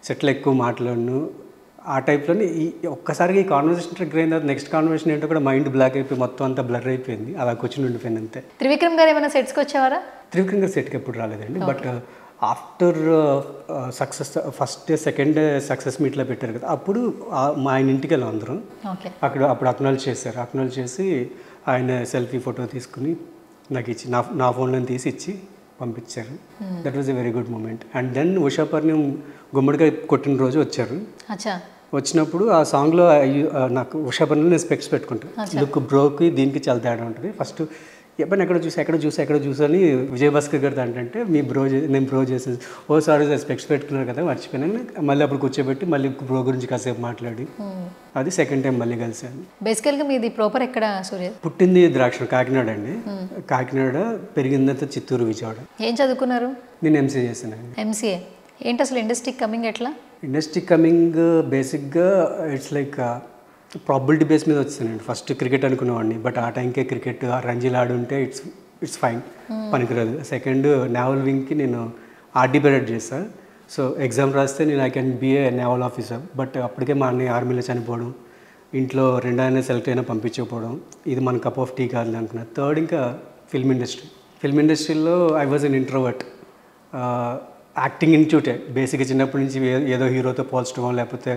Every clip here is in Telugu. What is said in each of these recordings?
సెటిల్ ఎక్కువ మాట్లాడను ఆ టైప్లోనే ఈ ఒక్కసారిగా ఈ కాన్వర్సేషన్ ట్రిగ్గర్ అయిన తర్వాత నెక్స్ట్ కాన్వర్సేషన్ ఏంటో కూడా మైండ్ బ్లాక్ అయిపోయి మొత్తం అంతా బ్లర్ అయిపోయింది అలా కూర్చుని ఉండిపోయింది అంతే త్రివిక్రమ్ గారు ఏమైనా సెట్స్కి వచ్చేవారా త్రివిక్రమ్ గారు సెట్కి ఎప్పుడు రాలేదండి but after success first day second day success మీట్లో పెట్టారు కదా అప్పుడు ఆ- మా ఆయన ఇంటికి వెళ్ళాం అందరం ఓకే అక్కడ అప్పుడు అక్నాలజ్ చేశారు అక్నాలజ్ చేసి ఆయన సెల్ఫీ ఫోటో తీసుకుని నాకు ఇచ్చి నా నా ఫోన్లో తీసి ఇచ్చి పంపించారు that was a very good moment and then ఉషాపర్ణం గుమ్మడికాయ కొట్టిన రోజు వచ్చారు అచ్చా వచ్చినప్పుడు ఆ సాంగ్లో నాకు ఉషాపర్ణంలో నేను స్పెక్స్ పెట్టుకుంటాను లుక్ బ్రోకి దీనికి చాలా తేడా ఉంటుంది ఫస్ట్ ఎప్పుడైనా ఎక్కడ చూసి ఎక్కడ చూసి ఎక్కడ చూసని విజయభాస్కర్ గారితో అంటే మీ బ్రో చే- నేను బ్రో చేసాను ఓ సారీ స్పెక్స్ పెట్టుకున్నారు కదా మర్చిపోయినాను మళ్ళీ అప్పుడు కూర్చోబెట్టి మళ్ళీ బ్రో గురించి కాసేపు మాట్లాడి అది సెకండ్ టైం మళ్ళీ కలిసాను బేసికల్గా మీది ప్రాపర్ ఎక్కడ సూర్య పుట్టింది ద్రాక్ష కాకినాడ అండి కాకినాడ పెరిగిందంతా చిత్తూరు విజయవాడ ఏం చదువుకున్నారు నేను ఎంసీ చేశానండి ఎంసీఏ ఏంటి అసలు ఇండస్ట్రీకి కమింగ్ ఎట్లా ఇండస్ట్రీ కమింగ్ బేసిక్గా ఇట్స్ లైక్ ప్రాబిలిటీ బేస్ మీద వచ్చిందండి ఫస్ట్ క్రికెట్ అనుకునేవాడిని బట్ ఆ టైంకే క్రికెట్ రంజీలు ఆడుంటే ఇట్స్ ఇట్స్ ఫైన్ పనికిరాదు సెకండ్ నేవల్ వింగ్కి నేను ఆర్డీ బెడెట్ చేశాను సో ఎగ్జామ్ రాస్తే నేను I can be a naval officer but అప్పటికే మా అన్నయ్య ఆర్మీలో చనిపోవడం ఇంట్లో రెండైనా సెలెక్ట్ అయినా పంపించకపోవడం ఇది మన కప్ ఆఫ్ టీ కాదు అనుకున్నా థర్డ్ ఇంకా ఫిల్మ్ ఇండస్ట్రీ ఫిల్మ్ ఇండస్ట్రీలో I was an introvert acting ఇన్స్టిట్యూటే బేసిక్గా చిన్నప్పటి నుంచి ఏ- ఏదో హీరోతో పోల్చడం లేకపోతే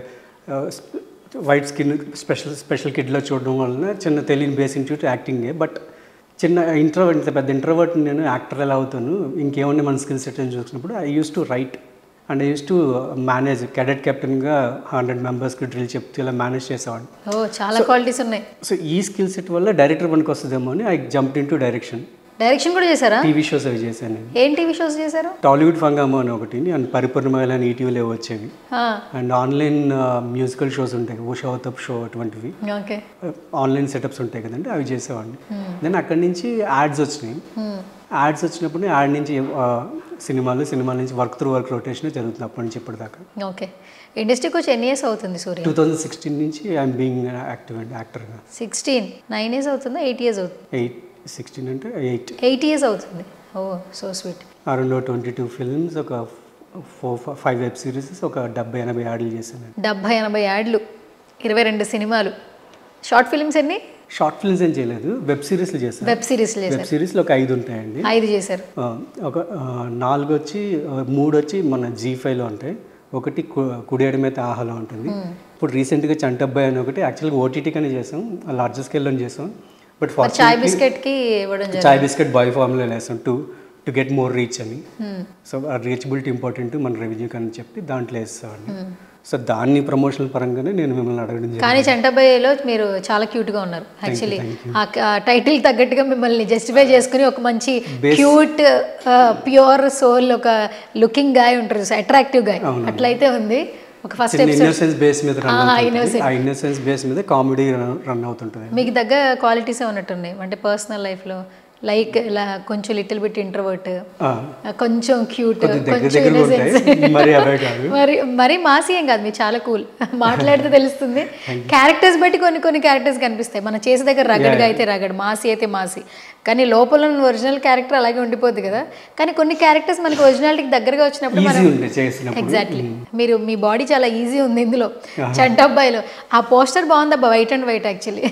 వైట్ స్కిన్ స్పెషల్ స్పెషల్ కిడ్లో చూడడం వలన చిన్న తెలియని బేస్ ఇన్స్టిట్యూట్ యాక్టింగే బట్ చిన్న ఇంట్రోవర్ట్ ఇంత పెద్ద ఇంట్రోవర్ట్ నేను యాక్టర్ ఎలా అవుతాను ఇంకేమన్నా మన స్కిల్ సెట్ అని చూసినప్పుడు I use to write and I use to manage cadet కెప్టెన్గా హండ్రెడ్ మెంబర్స్కి డ్రిల్ చెప్తూ ఇలా మేనేజ్ చేసేవాడిని ఓ చాలా క్వాలిటీస్ ఉన్నాయి సో ఈ స్కిల్ సెట్ వల్ల డైరెక్టర్ పనికి వస్తుందేమో అని I jump into direction direction కూడా చేశారా టీవీ షోస్ అవి చేశాను నేను ఏం టీవీ షోస్ చేశారు టాలీవుడ్ ఫంగామో అని ఒకటి అండ్ పరిపూర్ణమైన ఈటీవీలో వచ్చేవి ఆ, అండ్ ఆన్లైన్ మ్యూజికల్ షోస్ ఉంటాయి ఉషా అవుతప్ షో అటువంటివి ఓకే ఆన్లైన్ సెటప్స్ ఉంటాయి కదండి అవి చేసేవాడిని దెన్ అక్కడి నుంచి యాడ్స్ వచ్చినాయి Hmm. యాడ్స్ వచ్చినప్పుడు యాడ్ నుంచి ఆ, సినిమాలు సినిమాల నుంచి వర్క్ త్రూ వర్క్ రొటేషన్ జరుగుతుంది అప్పటి నుంచి ఇప్పటిదాకా ఓకే ఇండస్ట్రీకి వచ్చి ఎన్ని ఇయర్స్ అవుతుంది సూర్య టూ థౌజండ్ సిక్స్టీన్ నుంచి ఐఎమ్ బీయింగ్ యాక్టివ్ అండి యాక్టర్గా సిక్స్టీన్ నైన్ ఇయర్స్ అవుతుందా ఎయిట్ ఇయర్స్ అవుతుంది ఎయిట్ సిక్స్టీన్ అంటే ఎయిట్ ఎయిట్ ఇయర్స్ అవుతుంది oh so sweet around twenty two films ఒక ఫోర్ ఫైవ్ వెబ్ సిరీస్ ఒక డెబ్బై ఎనభై యాడ్లు చేశాను డెబ్భై ఎనభై యాడ్లు ఇరవై రెండు సినిమాలు షార్ట్ ఫిల్మ్స్ ఎన్ని షార్ట్ ఫిల్మ్స్ ఏం చేయలేదు వెబ్ సిరీస్లు చేశాను వెబ్ సిరీస్లు చేశారు వెబ్ సిరీస్లో ఒక ఐదు ఉంటాయండి ఐదు చేశారు ఆ, ఒక ఆ, నాలుగు వచ్చి ఆ, మూడు వచ్చి మన జీ ఫైవ్లో ఉంటాయి ఒకటి కు- కుడియడం అయితే ఆహాలో ఉంటుంది ఇప్పుడు రీసెంట్గా చంటబ్బాయి అని ఒకటి యాక్చువల్గా ఓటీటీకనే చేసాం లార్జ్ స్కేల్లో చేసాం బట్ మరి చాయ్ బిస్కెట్ కి ఇవ్వడం జరిగింది చాయ్ బిస్కెట్ బాయ్ ఫామ్లో వేసాం to to get more reach అని సో ఆ రీచబిలిటీ ఇంపార్టెంట్ మన రెవెన్యూ అని చెప్పి దాంట్లో వేస్తామండి సో దాన్ని ప్రమోషనల్ పరంగానే నేను మిమ్మల్ని అడగడం జరిగింది కానీ చంటబాయిలో మీరు చాలా క్యూట్ గా ఉన్నారు యాక్చువల్లీ ఆ టైటిల్ తగ్గట్టుగా మిమ్మల్ని జస్టిఫై చేసుకుని ఒక మంచి క్యూట్ ప్యూర్ సోల్ ఒక లుకింగ్ గాయ్ ఉంటారు అట్రాక్టివ్ గాయ్ అట్లయితే ఉంది ఒక ఫస్ట్ చిన్న ఇన్నోసెన్స్ బేస్ మీద రన్ ఆ, అవుతుంది ఆ ఇన్నోసెన్స్ బేస్ మీద కామెడీ రన్ అవుతుంటుంది మీకు దగ్గర క్వాలిటీస్ ఉన్నట్టున్నాయి అంటే పర్సనల్ లైఫ్లో లైక్ ఇలా కొంచెం లిటిల్ బిట్ ఇంట్రవర్ట్ ఆ, కొంచెం క్యూట్ కొద్ది దగ్గర కొంచెం దగ్గరగా innocence. ఉంటాయి మరి అవే కాదు మరి మరి మాసి ఏం కాదు మీరు చాలా కూల్ మాట్లాడితే తెలుస్తుంది క్యారెక్టర్స్ బట్టి కొన్ని కొన్ని క్యారెక్టర్స్ కనిపిస్తాయి మన చేసే దగ్గర రగడ్గా అయితే రగడ్ మాసి అయితే మాసి కానీ లోపల ఉన్న ఒరిజినల్ క్యారెక్టర్ అలాగే ఉండిపోద్ది కదా కానీ కొన్ని క్యారెక్టర్స్ మనకి ఒరిజినాలిటీకి దగ్గరగా వచ్చినప్పుడు ఈజీ మనం ఉంది చేసినప్పుడు ఎగ్జాక్ట్లీ మీరు మీ బాడీ చాలా ఈజీ ఉంది ఇందులో చంటబ్బాయిలో ఆ పోస్టర్ బాగుందబ్బా వైట్ అండ్ వైట్ యాక్చువల్లీ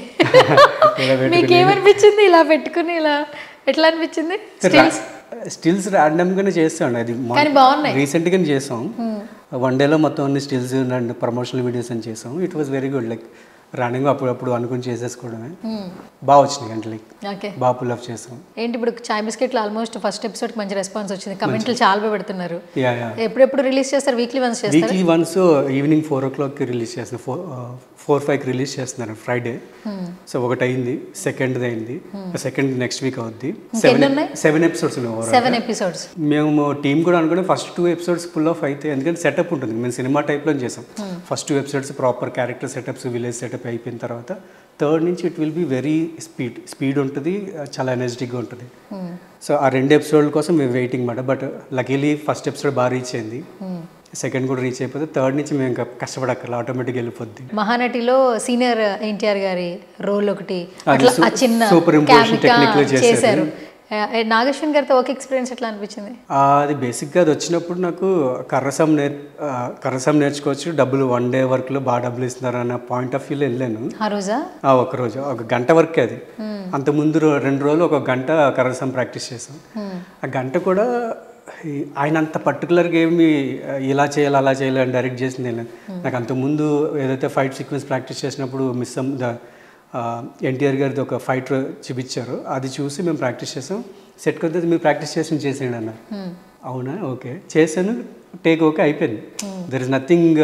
మీకేమనిపించింది ఇలా పెట్టుకుని ఇలా ఎట్లా అనిపించింది స్టిల్స్ స్టిల్స్ ర్యాండమ్గానే చేస్తాను అది కానీ బాగున్నాయి రీసెంట్గానే చేసాం వన్ డేలో మొత్తం అన్ని స్టిల్స్ అండ్ ప్రమోషనల్ వీడియోస్ అని చేసాం it was very good like running అప్పుడప్పుడు అనుకుని చేసేసుకోవడమే బాగా వచ్చినాయి అంటే లైక్ ఓకే బాగా పుల్ అప్ చేసాం ఏంటి ఇప్పుడు చాయ్ బిస్కెట్లు ఆల్మోస్ట్ ఫస్ట్ ఎపిసోడ్ మంచి రెస్పాన్స్ వచ్చింది కమెంట్లు చాలా బాగా పెడుతున్నారు యా యా ఎప్పుడెప్పుడు రిలీజ్ చేస్తారు వీక్లీ వన్స్ చేస్తారు వీక్లీ వన్స్ ఈవినింగ్ ఫోర్ ఓ క్లాక్కి రిలీజ్ చేస్తున్నారు ఫోర్ ఫోర్ ఫైవ్కి రిలీజ్ చేస్తున్నారు ఫ్రైడే సో ఒకటి అయింది సెకండ్ అయింది సెకండ్ నెక్స్ట్ వీక్ అవుద్ది సెవెన్ ఉన్నాయి? సెవెన్ ఎపిసోడ్స్ ఉన్నాయి overall. సెవెన్ ఎపిసోడ్స్ మేము టీం కూడా అనుకుని first two episodes full of అయితే ఎందుకంటే సెటప్ ఉంటుంది మేము సినిమా టైప్లో చేసాం first two episodes proper character setups village setup అయిపోయిన తర్వాత థర్డ్ నుంచి it will be very speed speed ఉంటుంది చాలా ఎనర్జెటిక్గా ఉంటుంది సో ఆ రెండు ఎపిసోడ్ల కోసం మేము వెయిటింగ్ మాట బట్ లకీలీ ఫస్ట్ ఎపిసోడ్ బాగా రీచ్ అయింది సెకండ్ కూడా రీచ్ అయిపోతే థర్డ్ నుంచి మేము ఇంకా కష్టపడక్కర్లా ఆటోమేటిక్గా వెళ్ళిపోద్ది మహానటిలో సీనియర్ ఎన్టీఆర్ గారి రోల్ ఒకటి అది అట్లా ఆ సు- చిన్న super imposition cameo technique లో చేశారు. చేశారు నాగేశ్వన్ గారితో ఒక ఎక్స్పీరియన్స్ ఎట్లా అనిపించింది ఆ, అది బేసిక్గా అది వచ్చినప్పుడు నాకు కర్రసం నేర్ ఆ, కర్రసం నేర్చుకోవచ్చు డబ్బులు వన్ డే వర్క్లో బాగా డబ్బులు ఇస్తున్నారు అన్న పాయింట్ ఆఫ్ వ్యూలో వెళ్ళాను ఆ రోజా ఆ, ఒక రోజు ఒక గంట వరకే అది అంత ముందు రో- రెండు రోజులు ఒక గంట కర్రసం ప్రాక్టీస్ చేసాం ఆ గంట కూడా ఈ- ఆయన అంత పర్టికులర్గా ఏమి ఆ, ఇలా చేయాలి అలా చేయాలి అని డైరెక్ట్ చేసింది ఏం లేదు. నాకు అంత ముందు ఏదైతే ఫైట్ సీక్వెన్స్ ప్రాక్టీస్ చేసినప్పుడు మిస్ ద ఎన్టీఆర్ గారిది ఒక ఫైట్ చూపించారు అది చూసి మేము ప్రాక్టీస్ చేసాం సెట్ కొద్ది మీరు ప్రాక్టీస్ చేసి చేసేయండి అన్నారు అవునా ఓకే చేశాను టేక్ ఓకే అయిపోయింది దర్ ఇస్ నథింగ్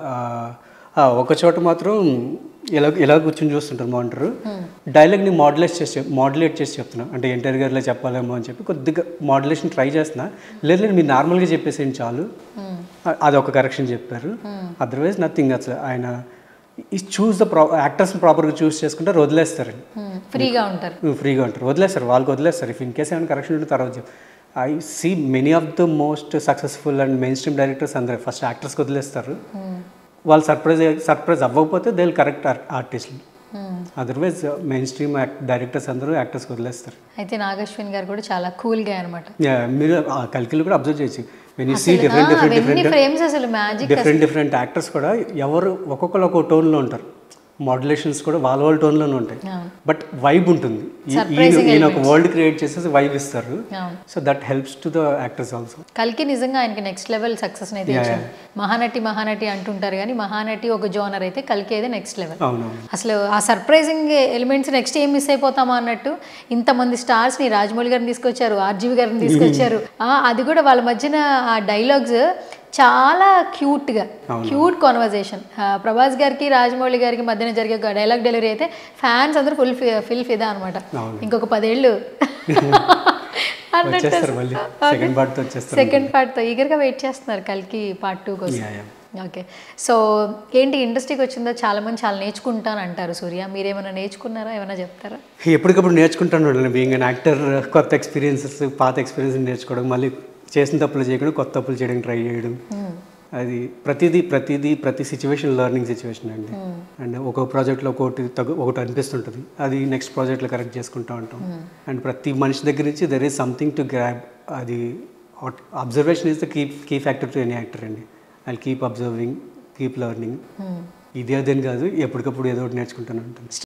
ఒక చోట మాత్రం ఇలా ఇలా కూర్చొని చూస్తుంటారు మానిటర్ డైలాగ్ని మాడ్యులేట్ చేసి మాడ్యులేట్ చేసి చెప్తున్నా అంటే ఎన్టీఆర్ గారిలో చెప్పాలేమో అని చెప్పి కొద్దిగా మాడ్యులేషన్ ట్రై చేస్తున్నా లేదు లేదు మీరు నార్మల్గా చెప్పేసేయండి చాలు అ- అది ఒక కరెక్షన్ చెప్పారు అదర్వైజ్ నథింగ్ అసలు ఆయన ఈ చూస్ ద ప్రా యాక్టర్స్ ప్రాపర్గా చూస్ చేసుకుంటారు వదిలేస్తారండి ఫ్రీగా ఉంటారు ఫ్రీగా ఉంటారు వదిలేస్తారు వాళ్ళకి వదిలేస్తారు ఇఫ్ ఇన్ కేస్ ఏమైనా కరెక్షన్ ఉంటే తర్వాత చెప్పు I see many of the most successful and main stream directors అందరూ ఫస్ట్ యాక్టర్స్కి వదిలేస్తారు వాళ్ళు సర్ప్రైజ్ సర్ప్రైజ్ అవ్వకపోతే దే కరెక్ట్ ఆర్టిస్ట్లు అదర్వైజ్ మెయిన్ స్ట్రీమ్ డైరెక్టర్స్ అందరూ యాక్టర్స్కి వదిలేస్తారు అయితే నాగేశ్వన్ గారు కూడా చాలా కూల్గా అనమాట Yeah, మీరు ఆ కలికిలు కూడా అబ్జర్వ్ చేయొచ్చు when you see different different అవన్నీ డిఫరెంట్ ఫ్రేమ్స్ అసలు మ్యాజిక్ డిఫరెంట్ డిఫరెంట్ యాక్టర్స్ కూడా ఎవరు ఒక్కొక్కరు ఒక్కో టోన్లో ఉంటారు మాడ్యులేషన్స్ కూడా వాళ్ళ వాళ్ళ టోన్లోనే ఉంటాయి బట్ వైబ్ ఉంటుంది ఈ- ఈయన ఈయన ఒక వరల్డ్ క్రియేట్ చేసేసి వైబ్ ఇస్తారు అవును. So that helps to the actors also కల్కి నిజంగా ఆయనకి నెక్స్ట్ లెవెల్ సక్సెస్ అయితే ఇచ్చింది మహానటి మహానటి అంటుంటారు కానీ మహానటి ఒక జోనర్ అయితే కల్కి అయితే నెక్స్ట్ లెవెల్ అవునవును అసలు ఆ సర్ప్రైజింగ్ ఎలిమెంట్స్ నెక్స్ట్ ఏం మిస్ అయిపోతామా అన్నట్టు ఇంతమంది స్టార్స్ ని రాజమౌళి గారిని తీసుకొచ్చారు ఆర్జీవి గారిని తీసుకొచ్చారు ఆ, అది కూడా వాళ్ళ మధ్యన ఆ డైలాగ్స్ చాలా క్యూట్ గా క్యూట్ కాన్వర్జేషన్ ప్రభాస్ గారికి రాజమౌళి గారికి మధ్యన జరిగే డైలాగ్ డెలివరీ అయితే ఫ్యాన్స్ అందరూ ఫుల్ ఫిల్ ఫిదా అనమాట అవును. ఇంకొక పదేళ్ళు అన్నట్టు వచ్చేస్తారు మళ్ళీ సెకండ్ పార్ట్తో వచ్చేస్తారు సెకండ్ పార్ట్తో ఈగర్గా వెయిట్ చేస్తున్నారు కల్కి పార్ట్ టూ కోసం Yeah, yeah. ఓకే సో ఏంటి ఇండస్ట్రీకి వచ్చిందో చాలా మంది చాలా నేర్చుకుంటాను అంటారు సూర్య మీరేమైనా నేర్చుకున్నారా ఏమైనా చెప్తారా ఎప్పటికప్పుడు నేర్చుకుంటాను బీయింగ్ అన్ యాక్టర్ కొత్త ఎక్స్పీరియన్సెస్ పాత ఎక్స్పీరియన్స్ నేర్చుకోవడం మళ్ళీ చేసిన తప్పులు చేయకుండా కొత్త తప్పులు చేయడానికి ట్రై చేయడం అది ప్రతిదీ ప్రతిదీ ప్రతి సిచ్యువేషన్ లెర్నింగ్ సిచ్యువేషన్ అండి అండ్ ఒక్కొక్క ప్రాజెక్ట్లో ఒకటి తగ్గు ఒకటి అనిపిస్తుంటుంది అది నెక్స్ట్ ప్రాజెక్ట్లో కరెక్ట్ చేసుకుంటూ ఉంటాం అండ్ ప్రతి మనిషి దగ్గర నుంచి there is something to grab అది observation is the key key factor to any actor అండి I keep observing keep learning ఇది అదేం కాదు ఎప్పటికప్పుడు ఏదో ఒకటి నేర్చుకుంటూనే ఉంటాను